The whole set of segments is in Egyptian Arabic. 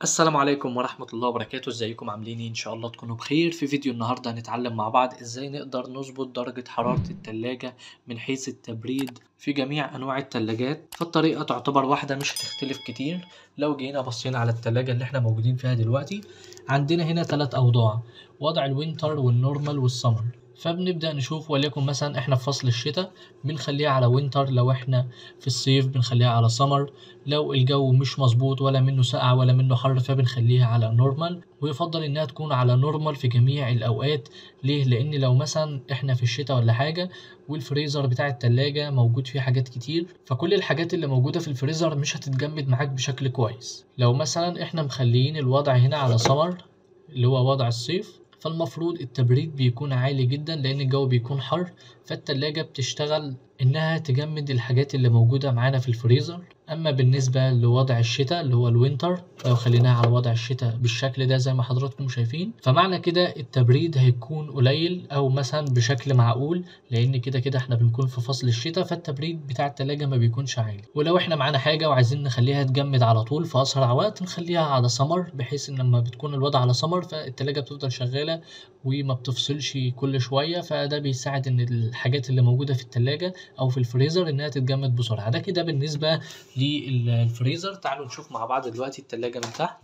السلام عليكم ورحمة الله وبركاته ازيكم عاملين ايه ان شاء الله تكونوا بخير في فيديو النهاردة هنتعلم مع بعض ازاي نقدر نظبط درجة حرارة التلاجة من حيث التبريد في جميع انواع التلاجات فالطريقة تعتبر واحدة مش هتختلف كتير لو جينا بصينا على التلاجة اللي احنا موجودين فيها دلوقتي عندنا هنا ثلاث اوضاع وضع الوينتر والنورمال والسمر فبنبدأ نشوف وليكن مثلا احنا في فصل الشتاء بنخليها على وينتر لو احنا في الصيف بنخليها على سمر لو الجو مش مظبوط ولا منه سقعة ولا منه حر فبنخليها على نورمال ويفضل انها تكون على نورمال في جميع الاوقات ليه لان لو مثلا احنا في الشتاء ولا حاجة والفريزر بتاع التلاجة موجود فيه حاجات كتير فكل الحاجات اللي موجودة في الفريزر مش هتتجمد معاك بشكل كويس لو مثلا احنا مخليين الوضع هنا على سمر اللي هو وضع الصيف فالمفروض التبريد بيكون عالي جدا لان الجو بيكون حر فالتلاجة بتشتغل انها تجمد الحاجات اللي موجودة معانا في الفريزر اما بالنسبة لوضع الشتاء اللي هو الوينتر لو خليناها على وضع الشتاء بالشكل ده زي ما حضراتكم شايفين فمعنى كده التبريد هيكون قليل او مثلا بشكل معقول لان كده كده احنا بنكون في فصل الشتاء فالتبريد بتاع التلاجة ما بيكونش عالي ولو احنا معانا حاجة وعايزين نخليها تجمد على طول في اسرع وقت نخليها على سمر بحيث ان لما بتكون الوضع على سمر فالتلاجة بتفضل شغالة وما بتفصلش كل شوية فده بيساعد ان الحاجات اللي موجودة في التلاجة او في الفريزر انها تتجمد بسرعة ده كده بالنسبة للفريزر تعالوا نشوف مع بعض دلوقتي التلاجة من تحت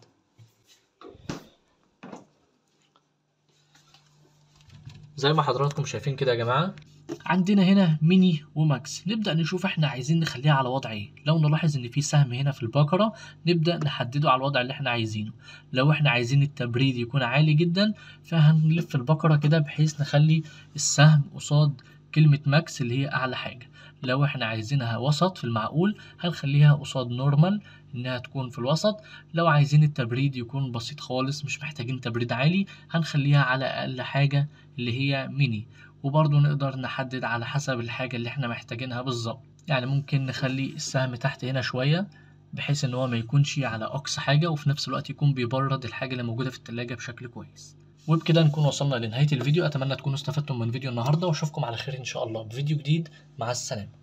زي ما حضراتكم شايفين كده يا جماعة عندنا هنا ميني وماكس نبدأ نشوف احنا عايزين نخليها على وضع ايه لو نلاحظ ان في سهم هنا في البقرة نبدأ نحدده على الوضع اللي احنا عايزينه لو احنا عايزين التبريد يكون عالي جدا فهنلف البقرة كده بحيث نخلي السهم قصاد كلمة ماكس اللي هي أعلى حاجة لو احنا عايزينها وسط في المعقول هنخليها قصاد نورمال انها تكون في الوسط لو عايزين التبريد يكون بسيط خالص مش محتاجين تبريد عالي هنخليها على اقل حاجة اللي هي ميني وبرضه نقدر نحدد على حسب الحاجة اللي احنا محتاجينها بالظبط يعني ممكن نخلي السهم تحت هنا شوية بحيث ان هو ما يكونش على اقصى حاجة وفي نفس الوقت يكون بيبرد الحاجة اللي موجودة في التلاجة بشكل كويس وبكده نكون وصلنا لنهاية الفيديو أتمنى تكونوا استفدتم من فيديو النهاردة وأشوفكم على خير إن شاء الله بفيديو جديد مع السلامة